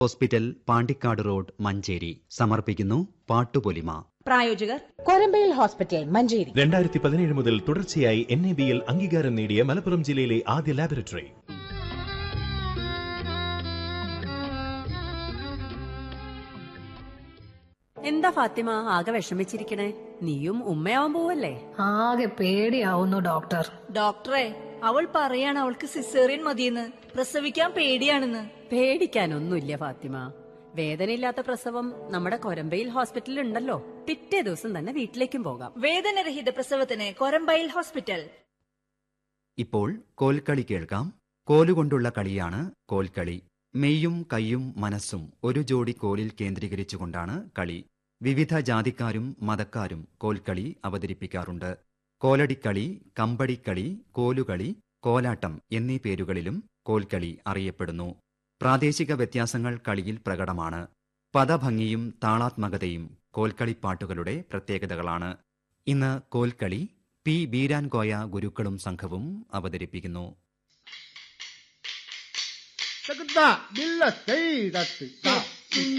Hospital Pandikkad road Manjeri സമർപ്പിക്കുന്നു പാട്ടുപൊലിമ പ്രായോജകർ Korambayil hospital Manjeri രണ്ടായിരത്തി പതിനേഴ് മുതൽ തുടർച്ചയായി എൻ എ ബിയിൽ അംഗീകാരം നേടിയ മലപ്പുറം ജില്ലയിലെ ആദ്യ ലാബറട്ടറി എന്താ ഫാത്തിമ ആകെ വിഷമിച്ചിരിക്കണേ നീയും ഉമ്മയാവാൻ പോവല്ലേ ആകെ പേടിയാവുന്നു ഡോക്ടർ ഡോക്ടറെ അവൾ പറയാണ് അവൾക്ക് സിസേറിയൻ മതിയെന്ന് പ്രസവിക്കാൻ പേടിയാണെന്ന് പേടിക്കാനൊന്നുമില്ല ഫാത്തിമ വേദനയില്ലാത്ത പ്രസവം നമ്മുടെ കൊരമ്പയിൽ ഹോസ്പിറ്റലിൽ ഉണ്ടല്ലോ പിറ്റേ ദിവസം തന്നെ വീട്ടിലേക്കും പോകാം വേദനരഹിത പ്രസവത്തിന് കൊരമ്പയിൽ ഹോസ്പിറ്റൽ ഇപ്പോൾ കോൽക്കളി കേൾക്കാം കോലുകൊണ്ടുള്ള കളിയാണ് കോൽക്കളി മെയ്യും കയ്യും മനസ്സും ഒരു ജോഡി കോലിൽ കേന്ദ്രീകരിച്ചുകൊണ്ടാണ് കളി വിവിധ ജാതിക്കാരും മതക്കാരും കോൽക്കളി അവതരിപ്പിക്കാറുണ്ട് കോലടിക്കളി കമ്പടിക്കളി കോലുകളി കോലാട്ടം എന്നീ പേരുകളിലും കോൽക്കളി അറിയപ്പെടുന്നു പ്രാദേശിക വ്യത്യാസങ്ങൾ കളിയിൽ പ്രകടമാണ് പദഭംഗിയും താളാത്മകതയും കോൽക്കളിപ്പാട്ടുകളുടെ പ്രത്യേകതകളാണ് ഇന്ന് കോൽക്കളി പി ബീരാൻകോയ ഗുരുക്കളും സംഘവും അവതരിപ്പിക്കുന്നു Sagda, Billa, Say, that.